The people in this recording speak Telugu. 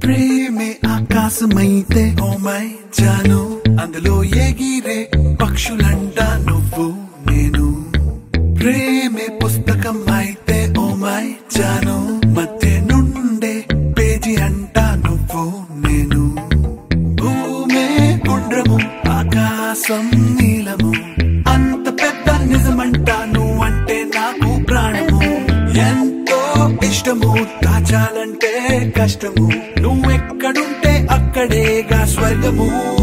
ప్రేమే ఆకాశమైతే ఓ మై జాను అందులో ఎగిరే పక్షులంట నువ్వు నేను ప్రేమే పుస్తకం అయితే ఓ మై జాను మధ్య నుండే పేజీ అంట నువ్వు నేను భూమే గుండ్రము ఆకాశం నీలము అంత పెద్ద నిజమంట నువ్వంటే నాకు ప్రాణము ఎంతో ఇష్టము దాచాలంటే కష్టము నువ్వెక్కడుంటే అక్కడేగా స్వర్గము